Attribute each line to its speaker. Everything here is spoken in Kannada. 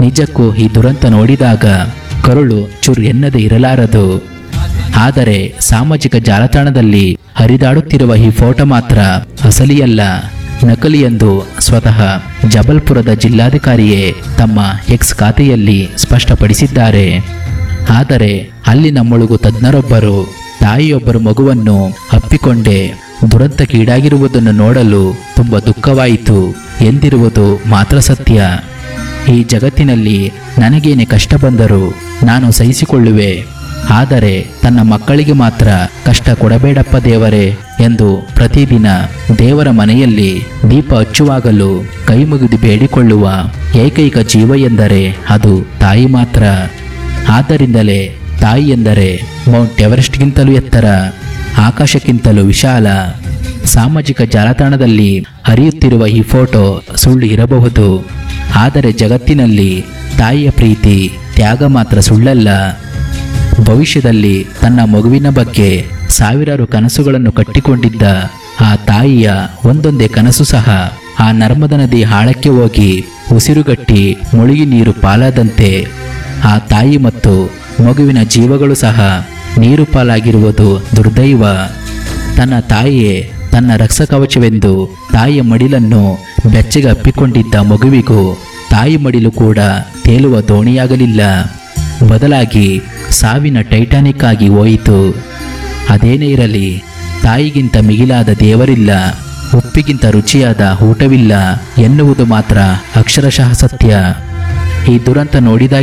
Speaker 1: ನಿಜಕ್ಕೂ ಈ ದುರಂತ ನೋಡಿದಾಗ ಕರುಳು ಚುರ್ ಎನ್ನದೇ ಇರಲಾರದು ಆದರೆ ಸಾಮಾಜಿಕ ಜಾಲತಾಣದಲ್ಲಿ ಹರಿದಾಡುತ್ತಿರುವ ಈ ಫೋಟೋ ಮಾತ್ರ ಅಸಲಿಯಲ್ಲ ನಕಲಿ ಎಂದು ಸ್ವತಃ ಜಬಲ್ಪುರದ ಜಿಲ್ಲಾಧಿಕಾರಿಯೇ ತಮ್ಮ ಎಕ್ಸ್ ಖಾತೆಯಲ್ಲಿ ಸ್ಪಷ್ಟಪಡಿಸಿದ್ದಾರೆ ಆದರೆ ಅಲ್ಲಿನ ಮುಳುಗು ತಜ್ಞರೊಬ್ಬರು ತಾಯಿಯೊಬ್ಬರು ಮಗುವನ್ನು ಅಪ್ಪಿಕೊಂಡೇ ದುರಂತಕ್ಕೀಡಾಗಿರುವುದನ್ನು ನೋಡಲು ತುಂಬ ದುಃಖವಾಯಿತು ಎಂದಿರುವುದು ಮಾತ್ರ ಸತ್ಯ ಈ ಜಗತ್ತಿನಲ್ಲಿ ನನಗೇನೆ ಕಷ್ಟ ಬಂದರೂ ನಾನು ಸಹಿಸಿಕೊಳ್ಳುವೆ ಆದರೆ ತನ್ನ ಮಕ್ಕಳಿಗೆ ಮಾತ್ರ ಕಷ್ಟ ಕೊಡಬೇಡಪ್ಪ ದೇವರೇ ಎಂದು ಪ್ರತಿದಿನ ದೇವರ ಮನೆಯಲ್ಲಿ ದೀಪ ಹಚ್ಚುವಾಗಲೂ ಕೈ ಮುಗಿದು ಬೇಡಿಕೊಳ್ಳುವ ಏಕೈಕ ಜೀವ ಎಂದರೆ ಅದು ತಾಯಿ ಮಾತ್ರ ಆದ್ದರಿಂದಲೇ ತಾಯಿ ಎಂದರೆ ಮೌಂಟ್ ಎವರೆಸ್ಟ್ಗಿಂತಲೂ ಎತ್ತರ ಆಕಾಶಕ್ಕಿಂತಲೂ ವಿಶಾಲ ಸಾಮಾಜಿಕ ಜಾಲತಾಣದಲ್ಲಿ ಹರಿಯುತ್ತಿರುವ ಈ ಫೋಟೋ ಸುಳ್ಳು ಇರಬಹುದು ಆದರೆ ಜಗತ್ತಿನಲ್ಲಿ ತಾಯಿಯ ಪ್ರೀತಿ ತ್ಯಾಗ ಮಾತ್ರ ಸುಳ್ಳಲ್ಲ ಭವಿಷ್ಯದಲ್ಲಿ ತನ್ನ ಮಗುವಿನ ಬಗ್ಗೆ ಸಾವಿರಾರು ಕನಸುಗಳನ್ನು ಕಟ್ಟಿಕೊಂಡಿದ್ದ ಆ ತಾಯಿಯ ಒಂದೊಂದೇ ಕನಸು ಸಹ ಆ ನರ್ಮದ ನದಿ ಆಳಕ್ಕೆ ಹೋಗಿ ಉಸಿರುಗಟ್ಟಿ ಮುಳುಗಿ ನೀರು ಪಾಲಾದಂತೆ ಆ ತಾಯಿ ಮತ್ತು ಮಗುವಿನ ಜೀವಗಳು ಸಹ ನೀರು ಪಾಲಾಗಿರುವುದು ದುರ್ದೈವ ತನ್ನ ತಾಯಿಯೇ ತನ್ನ ರಕ್ಷಕವಚವೆಂದು ತಾಯಿಯ ಮಡಿಲನ್ನು ಬೆಚ್ಚಗೆ ಅಪ್ಪಿಕೊಂಡಿದ್ದ ಮಗುವಿಗೂ ತಾಯಿ ಮಡಿಲು ಕೂಡ ತೇಲುವ ದೋಣಿಯಾಗಲಿಲ್ಲ ಬದಲಾಗಿ ಸಾವಿನ ಟೈಟಾನಿಕ್ ಆಗಿ ಹೋಯಿತು ಅದೇನೇ ಇರಲಿ ತಾಯಿಗಿಂತ ಮಿಗಿಲಾದ ದೇವರಿಲ್ಲ ಉಪ್ಪಿಗಿಂತ ರುಚಿಯಾದ ಊಟವಿಲ್ಲ ಎನ್ನುವುದು ಮಾತ್ರ ಅಕ್ಷರಶಃ ಸತ್ಯ ಈ ದುರಂತ ನೋಡಿದಾಗ